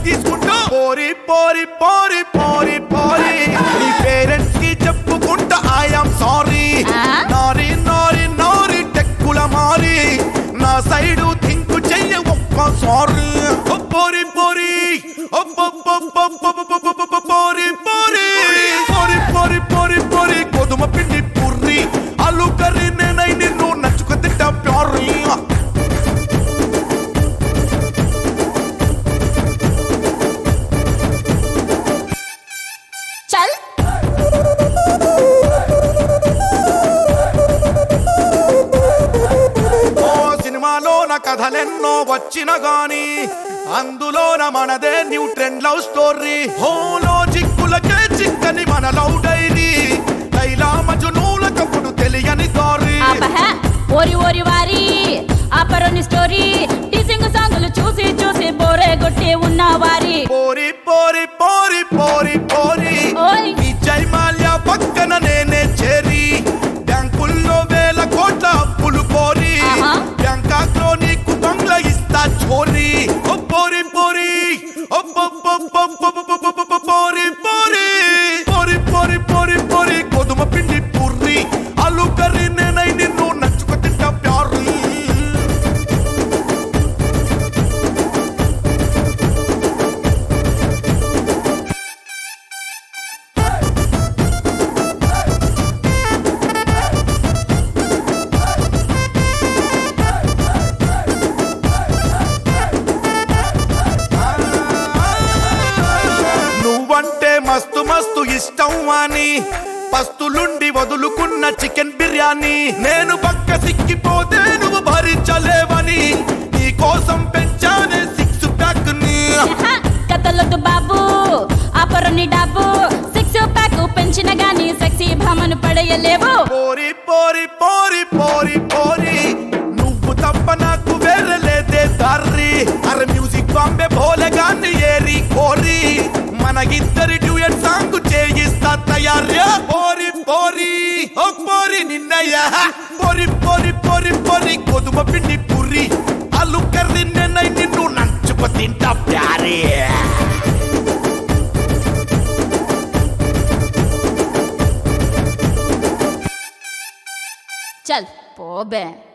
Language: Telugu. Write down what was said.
తీసుకుంటూ పోరి పోరి పోరి పోరి పోరి నీ పేరెంట్స్ కి చెప్పుకుంటా ఐఎమ్ సారీ ఆ? నారి నారి నారి టెక్కుల మారి నా సైడు థింక్ చెయ్య ఒక్క సారీ పోరి పోరి పోరి పోరి పోరి పోరి పోరి పోరి గోధుమ పిండి పుర్రి అల్లు కర్రీ నేనై నిన్ను నచ్చుకు తింటా ప్యారీ చల్ ఓ సినిమాలోన కథలెన్నో వచ్చిన గాని అందులోన మనదే న్యూ ట్రెండ్ లవ్ స్టోరీ హోలో చిక్కులకే చిక్కని మన లవ్ డైరీ లైలా మజునూలకప్పుడు తెలియని దారి ఆపహ ఓరి ఓరి వారి ఆపరని స్టోరీ టీచింగ్ సాంగులు చూసి చూసి బోరే కొట్టి ఉన్న వారి పోరి పోరి పోరి పోరి పోరి ఓయ్. విజయ్ మాల్యా పక్కన నేనే చేరి బ్యాంకుల్లో వేల కోట్ల అప్పులు కోరి ఆహా. బ్యాంకాక్ లో నీకు బంగ్లా ఇస్తా చోరీ ఓ పోరి పోరి ఓ పో- పో- పో- పో- పో- పో- పో- పో- పోరి పోరి పోరి పోరి పోరి పోరి గోధుమ పిండి పుర్రి అల్లు కర్రీ నేనై నిన్ను నచ్చుకు తింటా ప్యారీ నువ్వంటే మస్తు మస్తు ఇష్టం అని పస్తులుండి వదులుకున్న చికెన్ బిర్యానీ నేను పక్క సిక్కిపోతే నువ్వు భరించలేవని నీ కోసం పెంచానే సిక్స్ ప్యాక్ ని ఆహా, కథలొద్దు బాబు ఆపరని డబ్బు సిక్స్ ప్యాక్ పెంచిన గాని సెక్సీ భామను పడేయలేవు పోరి పోరి పోరి పోరి పోరి నువ్వు తప్ప నాకు వేరే లేదే దారి అరే మ్యూజిక్ బాంబే భోలగాన్ని ఏరి కోరి మన ఇద్దరి డ్యూయట్ సాంగ్ చేయిస్తా తయార్యా పోరి పోరి ఓ పోరి నిన్నయ్య పోరి పోరి పోరి పోరి గోధుమ పిండి పురి అల్లు కర్రీ నిన్నై నిన్ను నంచుకు తింటా ప్యారే చల్ పోబే